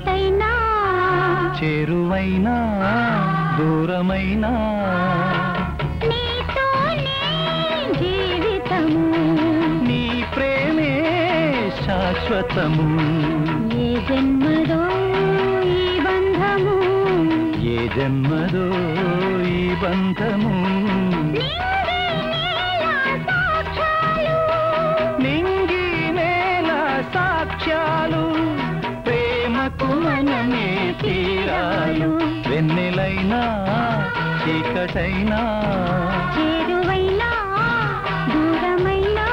చీకటైనా చేరువైనా దూరమైనా నీతోనే జీవితము నీ ప్రేమే శాశ్వతము ఏ జన్మదో ఈ బంధము ఏ జన్మదో ఈ బంధము నింగి నేల సాక్ష్యాలు ప్రేమకు మనమే తీరాలు వెన్నెలైనా చీకటైనా చేరువైనా దూరమైనా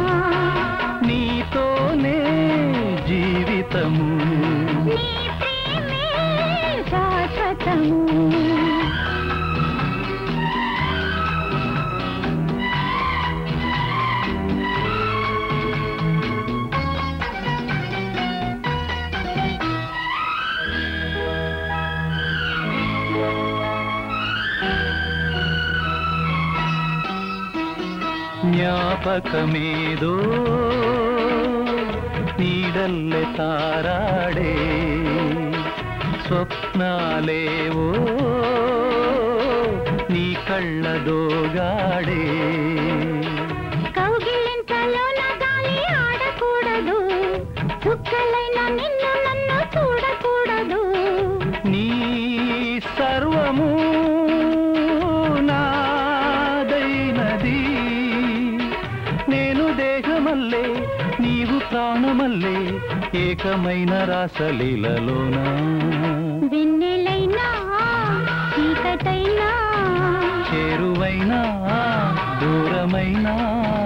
నీతోనే జీవితము నీ ప్రేమే శాశ్వతము ಜ್ಞಾಪಕಮೇದೋ ನೀಡಲ್ಲೆ ತಾರಾಡೆ ಸ್ವಪ್ನಾಲೇವೋ నీ కళ్ళదోగాడే కౌగిలింతలోన గాలి ఆడకూడదు చుక్కలైన నిన్ను నన్ను చూడకూడదు నీ సర్వము నాదైనది నేను దేహమల్లే నీవు ప్రాణమల్లే ఏకమైన రాసలీలలోనా వెన్నెలైనా చీకటైనా చేరువైనా దూరమైనా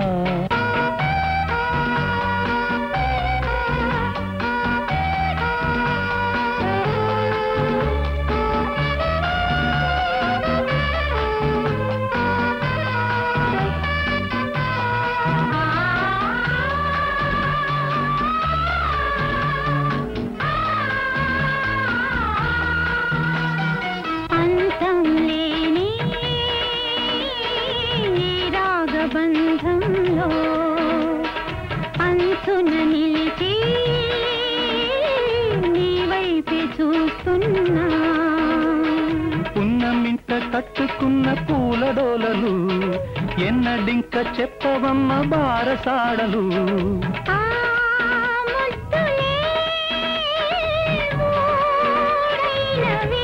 అంతం లేని ఈ రాగబంధంలో అంచున నిలిచి నీ వైపే చూస్తున్నా పున్నమింట కట్టుకున్న పూల డోలలు ఎన్నడింక చెప్పవమ్మ బారసాడలు ఆ ముద్దులే మూడైనవి.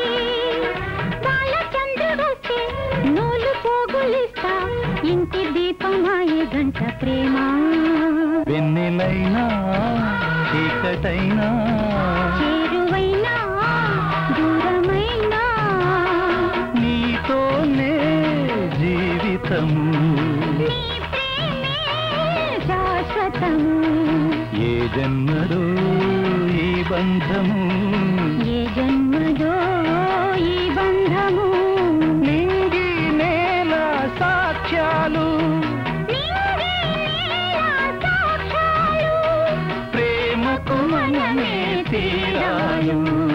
బాలచంద్రుడొస్తే నూలు పోగులిస్తా ఇంటి దీపమాయే గంట ప్రేమ వెన్నెలైనా చీకటైనా చేరువైనా దూరమైనా నీతోనే జీవితము నీ ప్రేమే శాశ్వతము ఏ జన్మదో ఈ బంధము ఏ జన్మదో ఈ బంధము నింగి నేల సాక్ష్యాలు నింగి నేల సాక్ష్యాలు ప్రేమకు మనమే తీరాలు